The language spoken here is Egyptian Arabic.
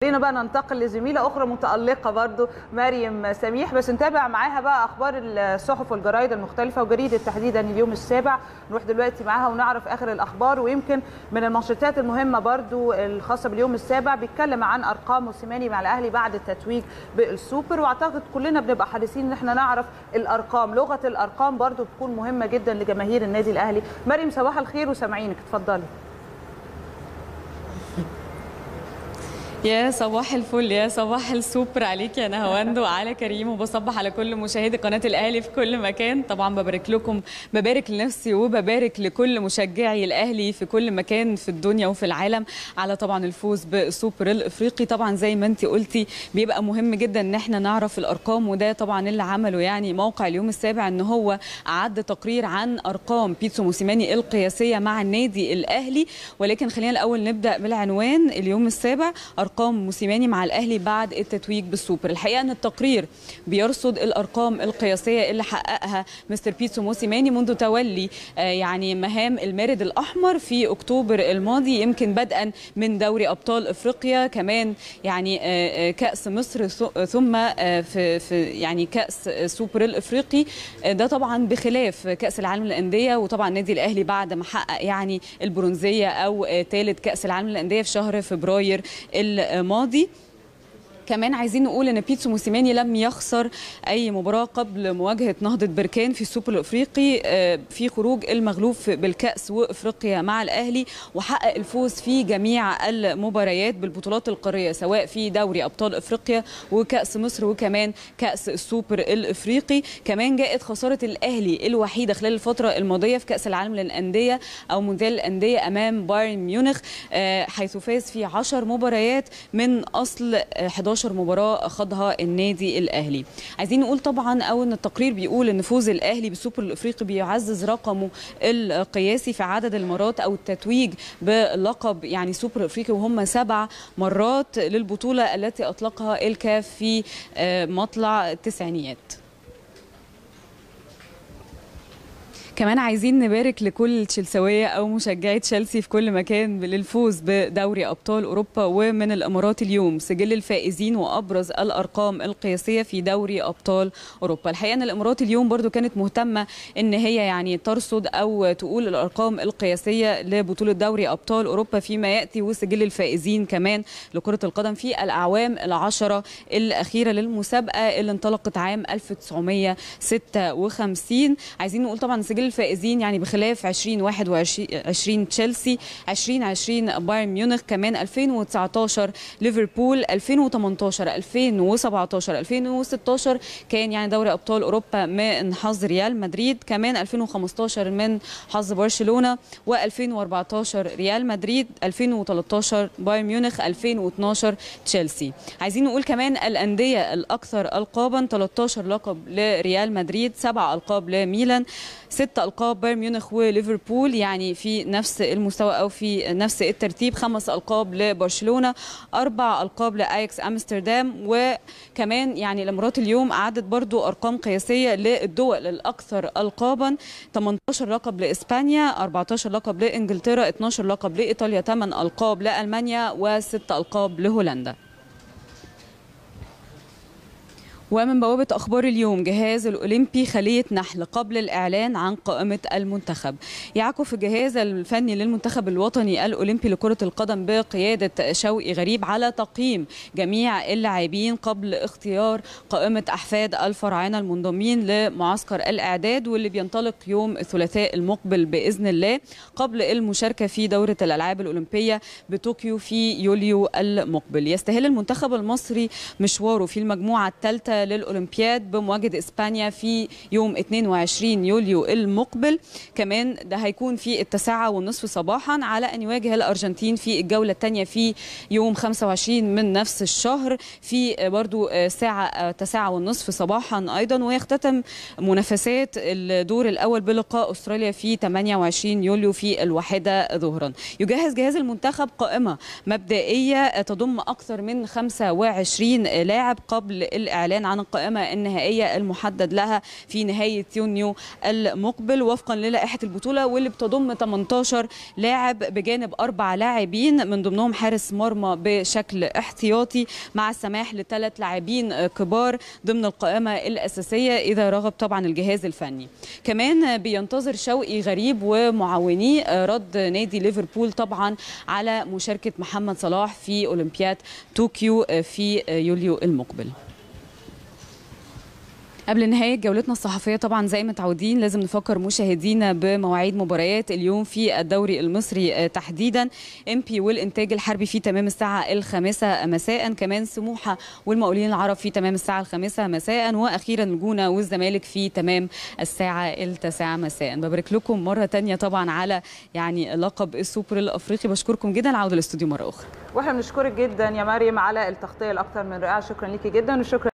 خلينا بقى ننتقل لزميله اخرى متالقه برضو مريم سميح بس نتابع معاها بقى اخبار الصحف والجرايد المختلفه وجريده تحديدا اليوم السابع نروح دلوقتي معاها ونعرف اخر الاخبار ويمكن من المنشطات المهمه برضو الخاصه باليوم السابع بيتكلم عن ارقام موسيماني مع الاهلي بعد التتويج بالسوبر واعتقد كلنا بنبقى حريصين ان احنا نعرف الارقام لغه الارقام برضو بتكون مهمه جدا لجماهير النادي الاهلي مريم صباح الخير وسامعينك اتفضلي يا صباح الفل يا صباح السوبر عليك يا نهاوند وعلى كريم وبصبح على كل مشاهدي قناه الاهلي في كل مكان طبعا ببارك لكم ببارك لنفسي وببارك لكل مشجعي الاهلي في كل مكان في الدنيا وفي العالم على طبعا الفوز بالسوبر الافريقي طبعا زي ما انت قلتي بيبقى مهم جدا ان احنا نعرف الارقام وده طبعا اللي عمله يعني موقع اليوم السابع ان هو اعد تقرير عن ارقام بيتسو موسيماني القياسيه مع النادي الاهلي ولكن خلينا الاول نبدا بالعنوان اليوم السابع ارقام موسيماني مع الاهلي بعد التتويج بالسوبر الحقيقه ان التقرير بيرصد الارقام القياسيه اللي حققها مستر بيتسو موسيماني منذ تولي يعني مهام المارد الاحمر في اكتوبر الماضي يمكن بدءا من دوري ابطال افريقيا كمان يعني كاس مصر ثم في في يعني كاس سوبر الافريقي ده طبعا بخلاف كاس العالم للانديه وطبعا النادي الاهلي بعد ما حقق يعني البرونزيه او ثالث كاس العالم للانديه في شهر فبراير الماضي كمان عايزين نقول ان بيتسو موسيماني لم يخسر اي مباراه قبل مواجهه نهضه بركان في السوبر الافريقي في خروج المغلوب بالكاس وافريقيا مع الاهلي وحقق الفوز في جميع المباريات بالبطولات القاريه سواء في دوري ابطال افريقيا وكاس مصر وكمان كاس السوبر الافريقي كمان جاءت خساره الاهلي الوحيده خلال الفتره الماضيه في كاس العالم للانديه او مونديال الانديه امام بايرن ميونخ حيث فاز في 10 مباريات من اصل 11 11 مباراه خاضها النادي الاهلي عايزين نقول طبعا او ان التقرير بيقول ان فوز الاهلي بالسوبر الافريقي بيعزز رقمه القياسي في عدد المرات او التتويج بلقب يعني سوبر افريقي وهم سبع مرات للبطوله التي اطلقها الكاف في مطلع التسعينيات كمان عايزين نبارك لكل تشيلساويه او مشجعي تشيلسي في كل مكان للفوز بدوري ابطال اوروبا ومن الامارات اليوم سجل الفائزين وابرز الارقام القياسيه في دوري ابطال اوروبا الحقيقه ان الامارات اليوم برضو كانت مهتمه ان هي يعني ترصد او تقول الارقام القياسيه لبطوله دوري ابطال اوروبا فيما ياتي وسجل الفائزين كمان لكره القدم في الاعوام العشره الاخيره للمسابقه اللي انطلقت عام 1956 عايزين نقول طبعا سجل الفائزين يعني بخلاف 2021 تشيلسي 2020 بايرن ميونخ كمان 2019 ليفربول 2018 2017 2016 كان يعني دوري ابطال اوروبا من حظ ريال مدريد كمان 2015 من حظ برشلونه و2014 ريال مدريد 2013 بايرن ميونخ 2012 تشيلسي عايزين نقول كمان الانديه الاكثر القابا 13 لقب لريال مدريد 7 القاب لميلان ست القاب بايرن ميونخ وليفربول يعني في نفس المستوى او في نفس الترتيب خمس القاب لبرشلونه اربع القاب لاياكس امستردام وكمان يعني الامارات اليوم اعدت برضو ارقام قياسيه للدول الاكثر القابا 18 لقب لاسبانيا 14 لقب لانجلترا 12 لقب لايطاليا 8 القاب لالمانيا وست القاب لهولندا ومن بوابة أخبار اليوم جهاز الأولمبي خلية نحل قبل الإعلان عن قائمة المنتخب يعكف الجهاز الفني للمنتخب الوطني الأولمبي لكرة القدم بقيادة شوقي غريب على تقييم جميع اللاعبين قبل اختيار قائمة أحفاد الفراعنة المنضمين لمعسكر الإعداد واللي بينطلق يوم الثلاثاء المقبل بإذن الله قبل المشاركة في دورة الألعاب الأولمبية بطوكيو في يوليو المقبل يستهل المنتخب المصري مشواره في المجموعة الثالثة للأولمبياد بمواجهة إسبانيا في يوم 22 يوليو المقبل كمان ده هيكون في التاسعة والنصف صباحا على أن يواجه الأرجنتين في الجولة الثانية في يوم 25 من نفس الشهر في برضو ساعة تسعة والنصف صباحا أيضا ويختتم منافسات الدور الأول بلقاء أستراليا في 28 يوليو في الواحدة ظهرا يجهز جهاز المنتخب قائمة مبدئية تضم أكثر من 25 لاعب قبل الإعلان عن عن القائمه النهائيه المحدد لها في نهايه يونيو المقبل وفقا للائحه البطوله واللي بتضم 18 لاعب بجانب اربع لاعبين من ضمنهم حارس مرمى بشكل احتياطي مع السماح لثلاث لاعبين كبار ضمن القائمه الاساسيه اذا رغب طبعا الجهاز الفني كمان بينتظر شوقي غريب ومعاونيه رد نادي ليفربول طبعا على مشاركه محمد صلاح في اولمبياد طوكيو في يوليو المقبل قبل نهاية جولتنا الصحفية طبعا زي ما متعودين لازم نفكر مشاهدينا بمواعيد مباريات اليوم في الدوري المصري تحديدا امبي والانتاج الحربي في تمام الساعة الخامسة مساء كمان سموحة والمقاولين العرب في تمام الساعة الخامسة مساء واخيرا الجونة والزمالك في تمام الساعة التاسعة مساء ببارك لكم مرة تانية طبعا على يعني لقب السوبر الافريقي بشكركم جدا العودة للاستوديو مرة اخرى واحنا بنشكرك جدا يا مريم على التغطية الاكثر من رائعة شكرا ليكي جدا وشكرا